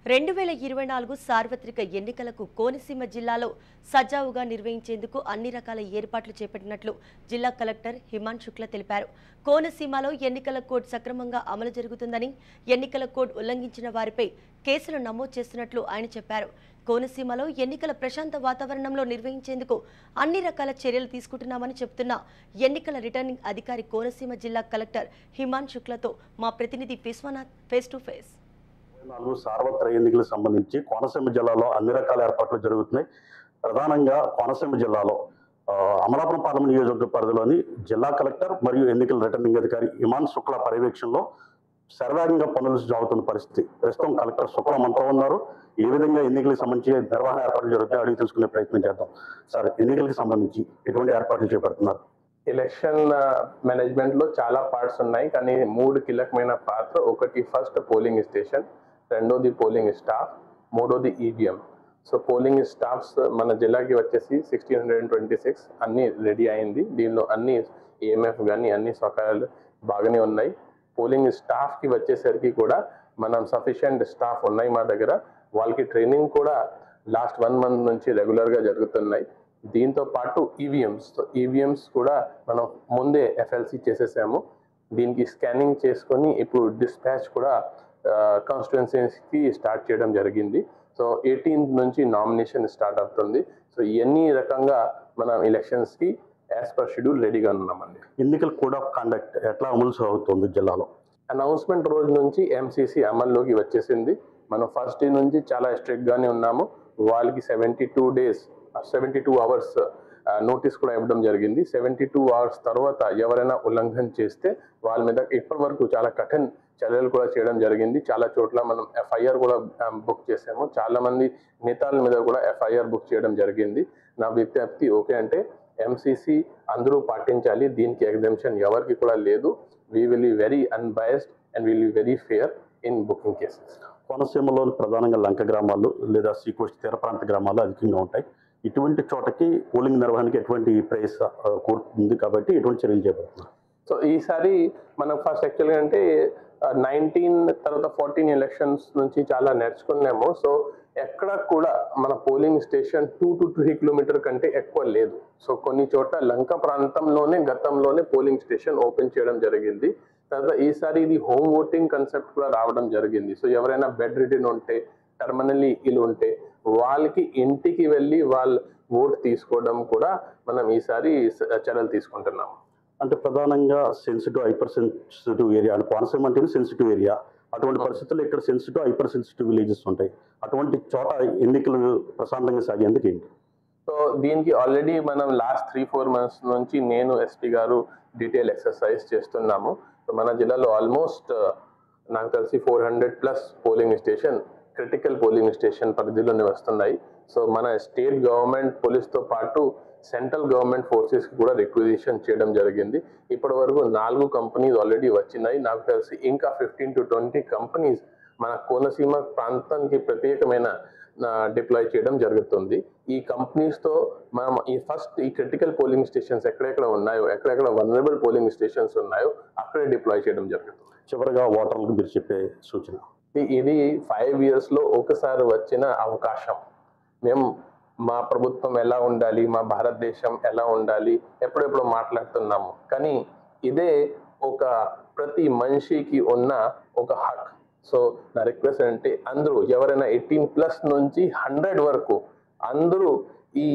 రెండు వేల ఇరవై నాలుగు సార్వత్రిక ఎన్నికలకు కోనసీమ జిల్లాలో సజావుగా నిర్వహించేందుకు అన్ని రకాల ఏర్పాట్లు చేపట్టినట్లు జిల్లా కలెక్టర్ హిమాన్ శుక్ల తెలిపారు కోనసీమలో ఎన్నికల కోడ్ సక్రమంగా అమలు జరుగుతుందని ఎన్నికల కోడ్ ఉల్లంఘించిన వారిపై కేసులు నమోదు చేస్తున్నట్లు ఆయన చెప్పారు కోనసీమలో ఎన్నికల ప్రశాంత వాతావరణంలో నిర్వహించేందుకు అన్ని రకాల చర్యలు తీసుకుంటున్నామని చెబుతున్న ఎన్నికల రిటర్నింగ్ అధికారి కోనసీమ జిల్లా కలెక్టర్ హిమాన్ శుక్లతో మా ప్రతినిధి విశ్వనాథ్ ఫేస్ టు ఫేస్ నాలుగు సార్వత్రిక ఎన్నికలకు సంబంధించి కోనసీమ జిల్లాలో అన్ని రకాల ఏర్పాట్లు జరుగుతున్నాయి ప్రధానంగా కోనసీమ జిల్లాలో ఆ, అమలాపురం పార్లమెంట్ నియోజకవర్గ పరిధిలోని జిల్లా కలెక్టర్ మరియు ఎన్నికల రిటర్నింగ్ అధికారి ఇమాన్ శుక్ల పర్యవేక్షణలో శరవేగంగా పనులు సాగుతున్న పరిస్థితి ప్రస్తుతం కలెక్టర్ శుక్ల మనతో ఉన్నారు ఏ విధంగా ఎన్నికలకు సంబంధించి నిర్వహణ ఏర్పాట్లు జరుగుతాయి అడిగి తెలుసుకునే ప్రయత్నం చేద్దాం సార్ ఎన్నికలకు సంబంధించి ఎటువంటి ఏర్పాట్లు చేపడుతున్నారు ఎలక్షన్ మేనేజ్మెంట్ లో చాలా పార్ట్స్ ఉన్నాయి కానీ మూడు కీలకమైన పాత్ర ఒకటి ఫస్ట్ పోలింగ్ స్టేషన్ రెండోది పోలింగ్ స్టాఫ్ మూడోది ఈవీఎం సో పోలింగ్ స్టాఫ్స్ మన జిల్లాకి వచ్చేసి sixteen hundred and twenty six అన్ని రెడీ అయింది దీనిలో అన్ని ఈఎంఎఫ్ కానీ అన్ని సౌకర్యాలు బాగానే ఉన్నాయి పోలింగ్ స్టాఫ్కి వచ్చేసరికి కూడా మనం సఫిషియంట్ స్టాఫ్ ఉన్నాయి మా దగ్గర వాళ్ళకి ట్రైనింగ్ కూడా లాస్ట్ వన్ మంత్ నుంచి రెగ్యులర్గా జరుగుతున్నాయి దీంతో పాటు ఈవీఎంస్ ఈవీఎంస్ కూడా మనం ముందే ఎఫ్ఎల్సి చేసేసాము దీనికి స్కానింగ్ చేసుకొని ఇప్పుడు డిస్పాచ్ కూడా కాన్స్టిట్యున్సీస్కి స్టార్ట్ చేయడం జరిగింది సో ఎయిటీన్త్ నుంచి నామినేషన్ స్టార్ట్ అవుతుంది సో ఇవన్నీ రకంగా మనం ఎలక్షన్స్కి యాజ్ పర్ షెడ్యూల్ రెడీగా ఉన్నామండి ఎన్నికల కోడ్ ఆఫ్ కండక్ట్ ఎట్లా అమలు సాగుతుంది జిల్లాలో అనౌన్స్మెంట్ రోజు నుంచి ఎంసీసీ అమల్లోకి వచ్చేసింది మనం ఫస్ట్ డే నుంచి చాలా స్ట్రిక్ట్ గానే ఉన్నాము వాళ్ళకి seventy two days seventy two hours notice కూడా ఇవ్వడం జరిగింది సెవెంటీ టూ అవర్స్ తర్వాత ఎవరైనా ఉల్లంఘన చేస్తే వాళ్ళ మీద ఇప్పటి వరకు చాలా కఠిన చర్యలు కూడా చేయడం జరిగింది చాలా చోట్ల మనం ఎఫ్ఐఆర్ కూడా బుక్ చేసాము చాలా మంది నేతాల మీద కూడా ఎఫ్ఐఆర్ బుక్ చేయడం జరిగింది నా విజ్ఞప్తి ఓకే అంటే ఎంసీసీ అందరూ పాటించాలి దీనికి ఎగ్జామ్షన్ ఎవరికి కూడా లేదు we will be very unbiased and will be very fair in booking cases కోనసీమలోని ప్రధానంగా లంక గ్రామాలు లేదా సీకోస్ట్ తీర ప్రాంత గ్రామాలు అధికంగా ఉంటాయి ఇటువంటి చోటకి పోలింగ్ నిర్వహణకి ఎటువంటి ప్రేస్ కోరుతుంది కాబట్టి ఎటువంటి చర్యలు చేపడుతున్నారు సో ఈసారి మనం ఫస్ట్ యాక్చువల్గా అంటే నైన్టీన్ తర్వాత ఫోర్టీన్ ఎలక్షన్స్ నుంచి చాలా నేర్చుకున్నాము సో ఎక్కడ కూడా మన polling station two to three kilometre కంటే ఎక్కువ లేదు సో కొన్ని చోట్ల లంక ప్రాంతంలోనే గతంలోనే పోలింగ్ స్టేషన్ ఓపెన్ చేయడం జరిగింది తర్వాత ఈసారి ఇది హోమ్ ఓటింగ్ కన్సెప్ట్ కూడా రావడం జరిగింది సో ఎవరైనా బెడ్ రిటర్న్ ఉంటే టర్మినల్లీ ఇల్లు ఉంటే వాళ్ళకి ఇంటికి వెళ్ళి వాళ్ళ ఓట్ తీసుకోవడం కూడా మనం ఈసారి స- చర్యలు తీసుకుంటున్నాము అంటే ప్రధానంగా సెన్సిటివ్ హైపర్ సెన్సిటివ్ ఏరియా అంటే కోనసీమ అంటేనే సెన్సిటివ్ ఏరియా అటువంటి పరిస్థితుల్లో ఇక్కడ సెన్సిటివ్ హైపర్ సెన్సిటివ్ విలేజెస్ ఉంటాయి అటువంటి చోట ఎన్నికలు ప్రశాంతంగా సాగేందుకు ఏంటి సో దీనికి ఆల్రెడీ మనం లాస్ట్ త్రీ ఫోర్ మంత్స్ నుంచి నేను ఎస్పీ గారు డీటెయిల్ ఎక్సర్సైజ్ చేస్తున్నాము సో మన జిల్లాలో ఆల్మోస్ట్ నాకు తెలిసి four hundred plus polling station critical polling station పరిధిలోనే వస్తున్నాయి సో మన స్టేట్ గవర్నమెంట్ పోలీస్తో పాటు సెంట్రల్ గవర్నమెంట్ ఫోర్సెస్ కూడా రిక్విజిషన్ చేయడం జరిగింది ఇప్పటి వరకు నాలుగు కంపెనీస్ ఆల్రెడీ వచ్చినాయి నాకు తెలిసి ఇంకా ఫిఫ్టీన్ టు ట్వంటీ కంపెనీస్ మన కోనసీమ ప్రాంతానికి ప్రత్యేకమైన డిప్లాయ్ చేయడం జరుగుతుంది ఈ కంపెనీస్ తో మనం ఈ ఫస్ట్ ఈ క్రిటికల్ పోలింగ్ స్టేషన్స్ ఎక్కడెక్కడ ఉన్నాయో ఎక్కడెక్కడ వనరబుల్ పోలింగ్ స్టేషన్స్ ఉన్నాయో అక్కడే డిప్లాయ్ చేయడం జరుగుతుంది చివరిగా ఓటర్లకు మీరు చెప్పే సూచన ఇది- ఇది ఫైవ్ ఇయర్స్ లో ఒకసారి వచ్చిన అవకాశం మేము మా ప్రభుత్వం ఎలా ఉండాలి మా భారతదేశం ఎలా ఉండాలి ఎప్పుడెప్పుడు మాట్లాడుతున్నాము కానీ ఇదే ఒక ప్రతి మనిషికి ఉన్న ఒక హక్ సో నా రిక్వెస్ట్ అంటే అందరూ ఎవరైనా ఎయిటీన్ ప్లస్ నుంచి హండ్రెడ్ వరకు అందరూ ఈ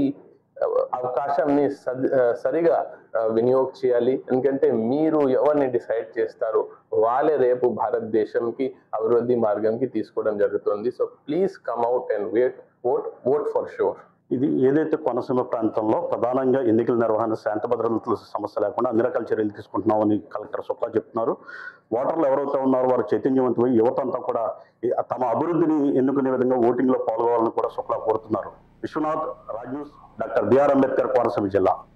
అవకాశాన్ని సది- ఆ, సరిగా ఆ, వినియోగం చేయాలి ఎందుకంటే మీరు ఎవరిని డిసైడ్ చేస్తారు వాళ్ళే రేపు భారతదేశంకి అభివృద్ధి మార్గంకి తీసుకోవడం జరుగుతుంది so please come out and vote vote vote for sure ఇది ఏదైతే కోనసీమ ప్రాంతంలో ప్రధానంగా ఎన్నికల నిర్వహణ శాంతి భద్రతల సమస్య లేకుండా అన్ని రకాల చర్యలు తీసుకుంటున్నామని కలెక్టర్ సుక్కా చెప్తున్నారు ఓటర్లు ఎవరైతే ఉన్నారో వారు చైతన్యవంతమై యువత అంతా కూడా ఈ- తమ అభివృద్ధిని ఎన్నుకునే విధంగా ఓటింగ్లో పాల్గొవాలని కూడా శుక్లా కోరుతున్నారు Vishwanath Raj news doctor BR Ambedkar Konaseema జిల్లా